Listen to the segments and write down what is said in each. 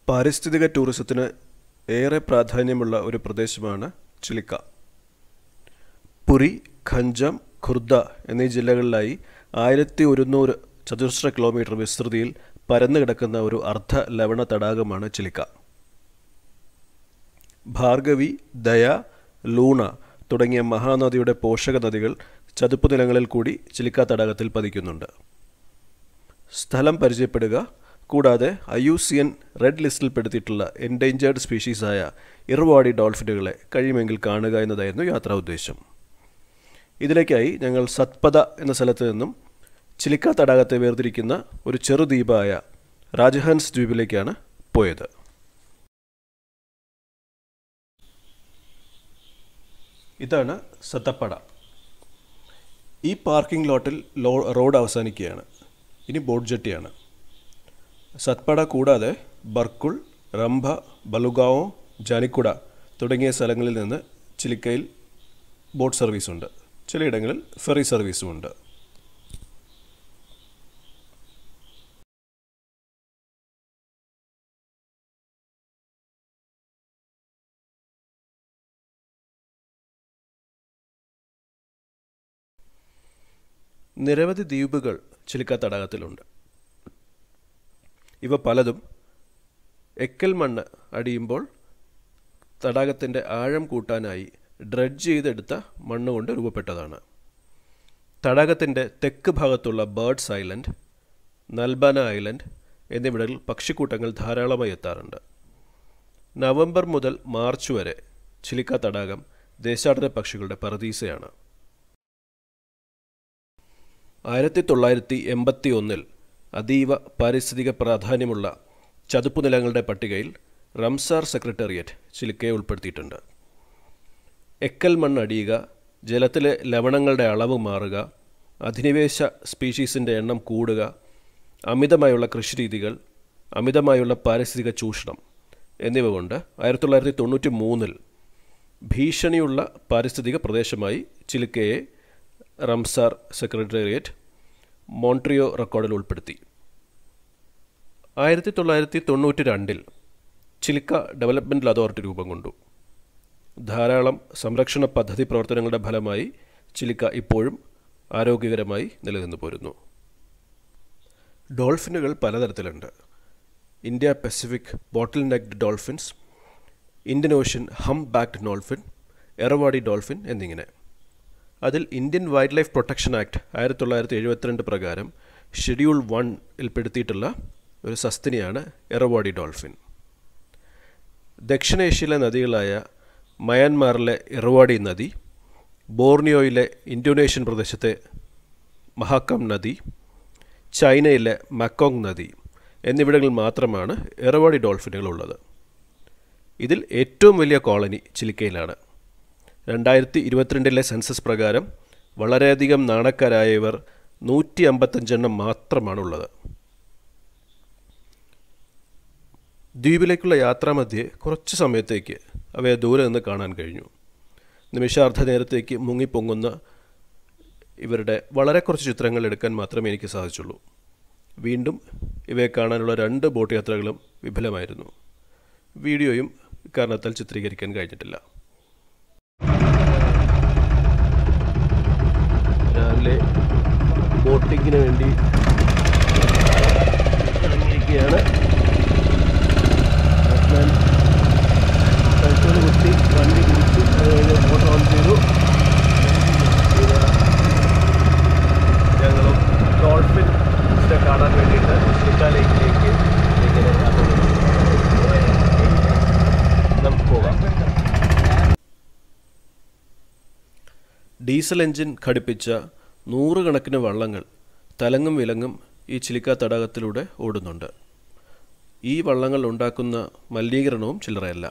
പാരിസ്ഥിതിക ടൂറിസത്തിന് ഏറെ പ്രാധാന്യമുള്ള ഒരു പ്രദേശമാണ് ചിലിക്ക പുരി ഖഞ്ചം ഖുർദ എന്നീ ജില്ലകളിലായി ആയിരത്തി ഒരുന്നൂറ് ചതുരശ്ര കിലോമീറ്റർ വിസ്തൃതിയിൽ പരന്നു കിടക്കുന്ന ഒരു അർദ്ധ ലവണ തടാകമാണ് ചിലിക്ക ഭാർഗവി ദയ ലൂണ തുടങ്ങിയ മഹാനദിയുടെ പോഷക നദികൾ ചതുപ്പ് നിലങ്ങളിൽ കൂടി ചിലിക്ക തടാകത്തിൽ പതിക്കുന്നുണ്ട് സ്ഥലം പരിചയപ്പെടുക കൂടാതെ I U C N red ലിസ്റ്റിൽപ്പെടുത്തിയിട്ടുള്ള എൻഡേഞ്ചേർഡ് സ്പീഷീസായ ഇറുവാടി ഡോൾഫിനുകളെ കഴിയുമെങ്കിൽ കാണുക എന്നതായിരുന്നു യാത്രാ ഉദ്ദേശം ഇതിലേക്കായി ഞങ്ങൾ സത്പത എന്ന സ്ഥലത്ത് നിന്നും ചിലിക്ക തടാകത്തെ വേർതിരിക്കുന്ന ഒരു ചെറുദ്വീപായ രാജഹൻസ് ദ്വീപിലേക്കാണ് പോയത് ഇതാണ് സത്തപ്പട ഈ പാർക്കിംഗ് ലോട്ടിൽ ലോ റോഡ് അവസാനിക്കുകയാണ് ഇനി ബോട്ട് ജെട്ടിയാണ് സത്പട കൂടാതെ ബർക്കുൾ റംഭ ബലുഗാവോ ജാനിക്കുട തുടങ്ങിയ സ്ഥലങ്ങളിൽ നിന്ന് ചിലിക്കയിൽ ബോട്ട് സർവീസുണ്ട് ചിലയിടങ്ങളിൽ ഫെറി സർവീസുമുണ്ട് നിരവധി ദ്വീപുകൾ ചിലിക്ക തടാകത്തിലുണ്ട് ഇവ പലതും എക്കൽ മണ്ണ് അടിയുമ്പോൾ തടാകത്തിൻ്റെ ആഴം കൂട്ടാനായി ഡ്രഡ്ജ് ചെയ്തെടുത്ത മണ്ണ് കൊണ്ട് രൂപപ്പെട്ടതാണ് തടാകത്തിൻ്റെ തെക്ക് ഭാഗത്തുള്ള ബേർഡ്സ് ഐലൻഡ് നൽബാന ഐലൻഡ് എന്നിവിടങ്ങളിൽ പക്ഷിക്കൂട്ടങ്ങൾ ധാരാളമായി എത്താറുണ്ട് നവംബർ മുതൽ മാർച്ച് വരെ ചിലിക്ക തടാകം ദേശാടന പക്ഷികളുടെ പറദീസയാണ് ആയിരത്തി തൊള്ളായിരത്തി എൺപത്തി ഒന്നിൽ അതീവ പാരിസ്ഥിതിക പ്രാധാന്യമുള്ള ചതുപ്പ് നിലങ്ങളുടെ പട്ടികയിൽ റംസാർ സെക്രട്ടേറിയറ്റ് ചിലിക്കയെ ഉൾപ്പെടുത്തിയിട്ടുണ്ട് എക്കൽ മണ്ണ് അടിയുക ജലത്തിലെ ലവണങ്ങളുടെ അളവ് മാറുക അധിനിവേശ സ്പീഷീസിൻ്റെ എണ്ണം കൂടുക അമിതമായുള്ള കൃഷിരീതികൾ അമിതമായുള്ള പാരിസ്ഥിതിക ചൂഷണം എന്നിവ കൊണ്ട് ആയിരത്തി തൊള്ളായിരത്തി തൊണ്ണൂറ്റി മൂന്നിൽ ഭീഷണിയുള്ള പാരിസ്ഥിതിക പ്രദേശമായി ചിലിക്കയെ റംസാർ സെക്രട്ടേറിയറ്റ് മോൺട്രിയോ റെക്കോർഡിൽ ഉൾപ്പെടുത്തി ആയിരത്തി തൊള്ളായിരത്തി തൊണ്ണൂറ്റി രണ്ടിൽ ചിലിക്ക ഡെവലപ്മെൻറ്റൽ അതോറിറ്റി രൂപം കൊണ്ടു ധാരാളം സംരക്ഷണ പദ്ധതി പ്രവർത്തനങ്ങളുടെ ഫലമായി ചിലിക്ക ഇപ്പോഴും ആരോഗ്യകരമായി നിലനിന്നു പോരുന്നു ഡോൾഫിനുകൾ പലതരത്തിലുണ്ട് India Pacific bottle necked dolphins Indian Ocean hump backed dolphin Irrawaddy dolphin എന്നിങ്ങനെ അതിൽ Indian wild life protection act ആയിരത്തി തൊള്ളായിരത്തി എഴുപത്തിരണ്ട് പ്രകാരം ഷെഡ്യൂൾ വണ്ണിൽ പെടുത്തിയിട്ടുള്ള ഒരു സസ്തിനിയാണ് എറവാടി ഡോൾഫിൻ ദക്ഷിണേഷ്യയിലെ നദികളായ മയാൻമാറിലെ ഇറവാടി നദി ബോർണിയോയിലെ ഇന്തോനേഷ്യൻ പ്രദേശത്തെ മഹാക്കം നദി ചൈനയിലെ മക്കോങ് നദി എന്നിവിടങ്ങളിൽ മാത്രമാണ് എറവാടി ഡോൾഫിനുകൾ ഉള്ളത് ഇതിൽ ഏറ്റവും വലിയ കോളനി ചിലിക്കയിലാണ് രണ്ടായിരത്തി ഇരുപത്തിരണ്ടിലെ സെൻസസ് പ്രകാരം വളരെയധികം നാണക്കാരായവർ നൂറ്റി അമ്പത്തഞ്ചെണ്ണം മാത്രമാണുള്ളത് ദ്വീപിലേക്കുള്ള യാത്രാമധ്യേ കുറച്ച് സമയത്തേക്ക് അവയെ ദൂരെ നിന്ന് കാണാൻ കഴിഞ്ഞു നിമിഷാർദ്ധ നേരത്തേക്ക് മുങ്ങിപ്പൊങ്ങുന്ന ഇവരുടെ വളരെ കുറച്ച് ചിത്രങ്ങൾ എടുക്കാൻ മാത്രമേ എനിക്ക് സാധിച്ചുള്ളൂ വീണ്ടും ഇവയെ കാണാനുള്ള രണ്ട് ബോട്ട് യാത്രകളും വിഫലമായിരുന്നു വീഡിയോയും കാരണത്താൽ ചിത്രീകരിക്കാൻ കഴിഞ്ഞിട്ടില്ല രാവിലെ ബോട്ടിങ്ങിന് വേണ്ടി ഇറങ്ങിയിരിക്കുകയാണ് ഞാൻ പെട്രോൾ കുത്തി വണ്ടി കുടിച്ചു അത് കഴിഞ്ഞ് മോട്ടർ ഓൺ ചെയ്തു ഇത് ഞങ്ങളും ഡോൾഫിൻ കാണാൻ വേണ്ടിയിട്ട് ചിക്ക ലേക്കിലേക്ക് ഇങ്ങനെ യാത്ര നമുക്ക് പോകാം ഡീസൽ എഞ്ചിൻ ഘടിപ്പിച്ച നൂറുകണക്കിന് വള്ളങ്ങൾ തലങ്ങും വിലങ്ങും ഈ ചിലിക്ക തടാകത്തിലൂടെ ഓടുന്നുണ്ട് ഈ വള്ളങ്ങൾ ഉണ്ടാക്കുന്ന മലിനീകരണവും ചില്ലറയല്ല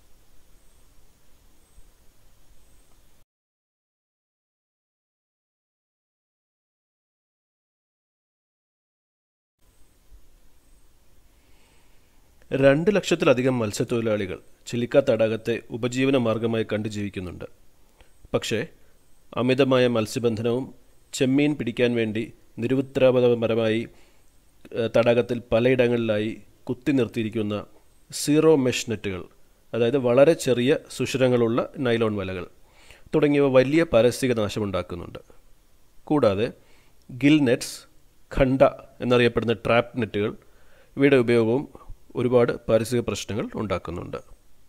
രണ്ട് ലക്ഷത്തിലധികം മത്സ്യത്തൊഴിലാളികൾ ചിലിക്ക തടാകത്തെ ഉപജീവന മാർഗമായി കണ്ടു ജീവിക്കുന്നുണ്ട് പക്ഷേ അമിതമായ മത്സ്യബന്ധനവും ചെമ്മീൻ പിടിക്കാൻ വേണ്ടി നിരുത്തരവാദപരമായി ഏഹ്, തടാകത്തിൽ പലയിടങ്ങളിലായി കുത്തി നിർത്തിയിരിക്കുന്ന സീറോ മെഷ് നെറ്റുകൾ അതായത് വളരെ ചെറിയ സുഷിരങ്ങളുള്ള നൈലോൺ വലകൾ തുടങ്ങിയവ വലിയ പാരിസ്ഥിതിക നാശമുണ്ടാക്കുന്നുണ്ട് കൂടാതെ ഗിൽ നെറ്റ്സ് ഖണ്ഡ എന്നറിയപ്പെടുന്ന ട്രാപ്പ് നെറ്റുകൾ ഇവയുടെ ഉപയോഗവും ഒരുപാട് പാരിസ്ഥിതിക പ്രശ്നങ്ങൾ ഉണ്ടാക്കുന്നുണ്ട്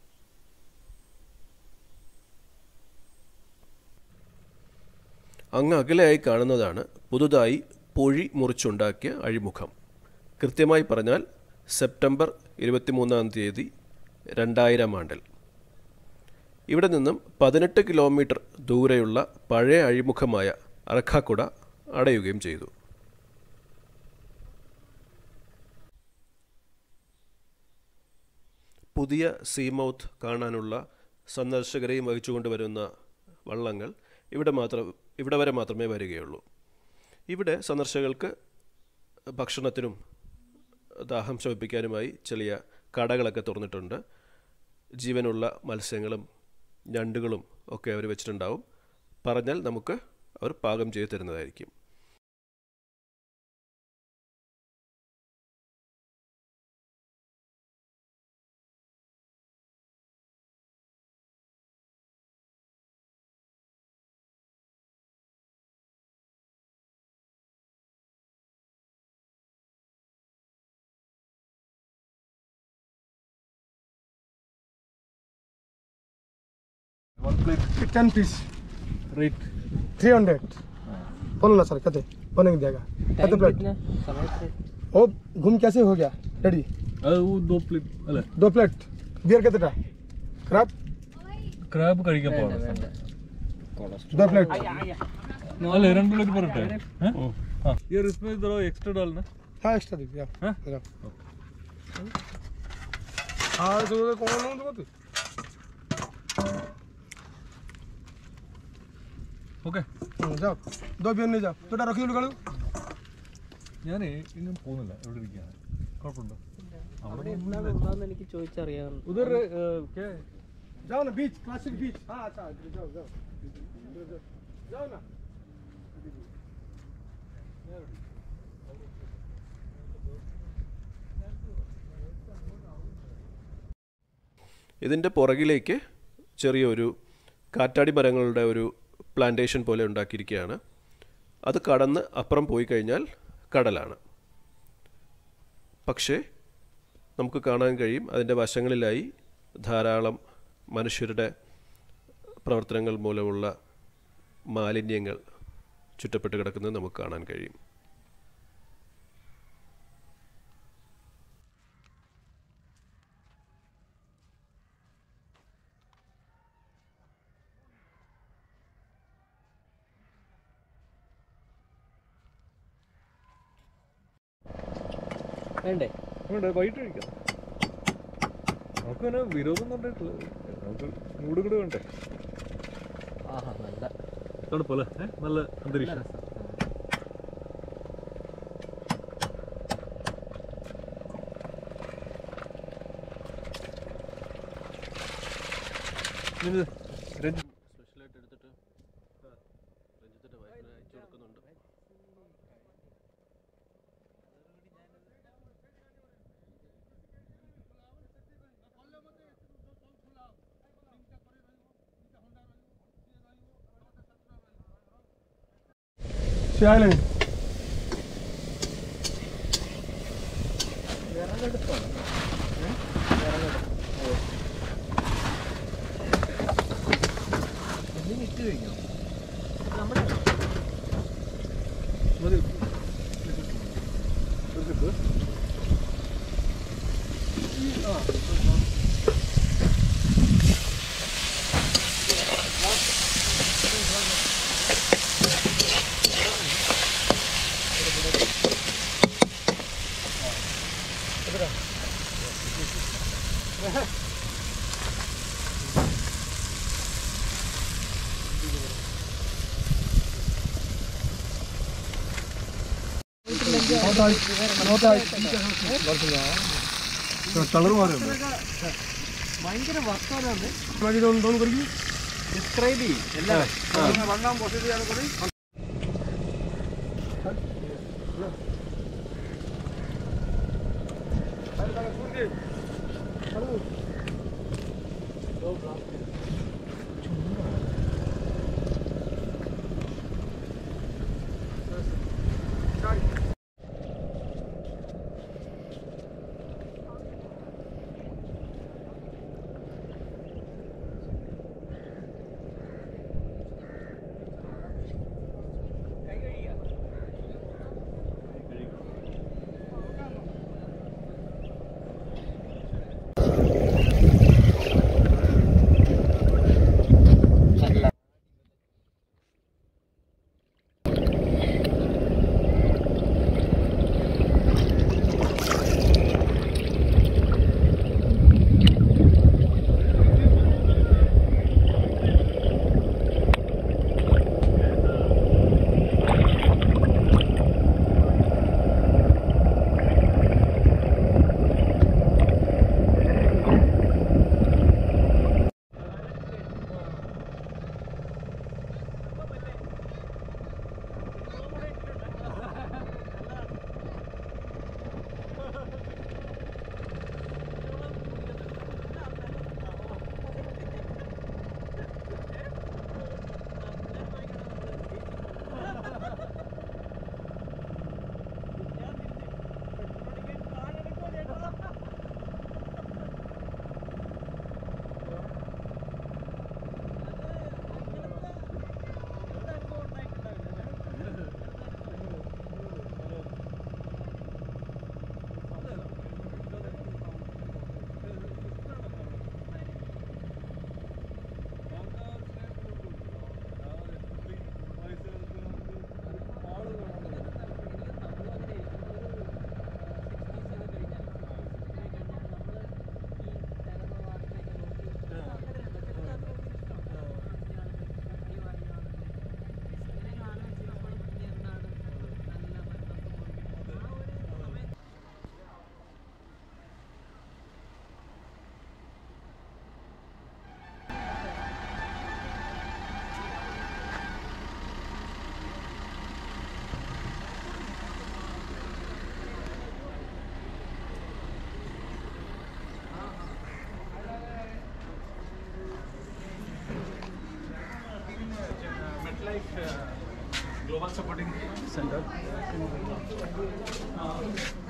അങ്ങ് അകലെയായി കാണുന്നതാണ് പുതുതായി പൊഴി മുറിച്ചുണ്ടാക്കിയ അഴിമുഖം കൃത്യമായി പറഞ്ഞാൽ സെപ്റ്റംബർ ഇരുപത്തിമൂന്നാം തീയതി രണ്ടായിരം ആണ്ടിൽ ഇവിടെ നിന്നും പതിനെട്ട് കിലോമീറ്റർ ദൂരെയുള്ള പഴയ അഴിമുഖമായ അറഖാക്കുട അടയുകയും ചെയ്തു പുതിയ സീമൗത്ത് കാണാനുള്ള സന്ദർശകരെയും വഹിച്ചുകൊണ്ട് വരുന്ന വള്ളങ്ങൾ ഇവിടെ മാത്രം ഇവിടെ വരെ മാത്രമേ വരികയുള്ളൂ ഇവിടെ സന്ദർശകർക്ക് ഭക്ഷണത്തിനും ദാഹം ശമിപ്പിക്കാനുമായി ചെറിയ കടകളൊക്കെ തുറന്നിട്ടുണ്ട് ജീവനുള്ള മത്സ്യങ്ങളും ഞണ്ടുകളും ഒക്കെ അവർ വെച്ചിട്ടുണ്ടാവും പറഞ്ഞാൽ നമുക്ക് അവർ പാകം ചെയ്ത് തരുന്നതായിരിക്കും One plate ten piece rate. Three hundred बोलो ना सर कते बने देगा कते प्लेट ओ घूम कैसे हो गया रेडी അത് ദോ പ്ലേറ്റ് അല്ലേ दो प्लेट बियर कतेटा crab ക്രാബ് കഴിക്കാൻ പാടില്ല दो प्लेट അല്ലേ രണ്ട് പ്ലേറ്റ് പറട്ടെ हाँ यार इसमें जरा एक्स्ट्रा डालना हाँ एक्स्ट्रा दीजिए हाँ? हाँ हाँ तो कौन हो तो ഓക്കെ जाओ दो बियर नहीं जाओ तो रखी लो गाड़ू ഞാൻ ഇന്നും പോകുന്നില്ല ഇവിടെ ഇരിക്കുകയാണ് കുഴപ്പമുണ്ടോ അവിടെ എനിക്ക് ചോദിച്ചറിയാം ഉദർ ക്യാ जाओ ना बीच क्लासिक बीच हाँ अच्छा जाओ जाओ जाओ ना ഇതിൻ്റെ പുറകിലേക്ക് ചെറിയൊരു കാറ്റാടി മരങ്ങളുടെ ഒരു പ്ലാന്റേഷൻ പോലെ ഉണ്ടാക്കിയിരിക്കുകയാണ് അത് കടന്ന് അപ്പുറം പോയി കഴിഞ്ഞാൽ കടലാണ് പക്ഷേ നമുക്ക് കാണാൻ കഴിയും അതിൻ്റെ വശങ്ങളിലായി ധാരാളം മനുഷ്യരുടെ പ്രവർത്തനങ്ങൾ മൂലമുള്ള മാലിന്യങ്ങൾ ചുറ്റപ്പെട്ട് കിടക്കുന്നത് നമുക്ക് കാണാൻ കഴിയും വേണ്ടേ വേണ്ട വൈകിട്ട് കഴിക്കാം നമുക്ക് പിന്നെ വിരോധം കണ്ടിട്ടില്ല നമുക്ക് മൂട് കൂടെ വേണ്ടേ ആഹാ നല്ല തണുപ്പല്ലേ ഏ? നല്ല അന്തരീക്ഷം ഇത് രഞ്ജി സ്പെഷ്യലായിട്ട് എടുത്തിട്ട് രഞ്ജിത്തിൻ്റെ വൈഫിന് അയച്ചു കൊടുക്കുന്നുണ്ട് Sea Island. ഇട്ട് കഴിഞ്ഞോ നമ്മുടെ മതി കളർ മാറിയുണ്ട് ഭയങ്കര വർത്താനാണ് बाकी दोनों दोनों करके ഡിസ്ക്രൈബ് ചെയ്യും എല്ലാം Global Supporting Center.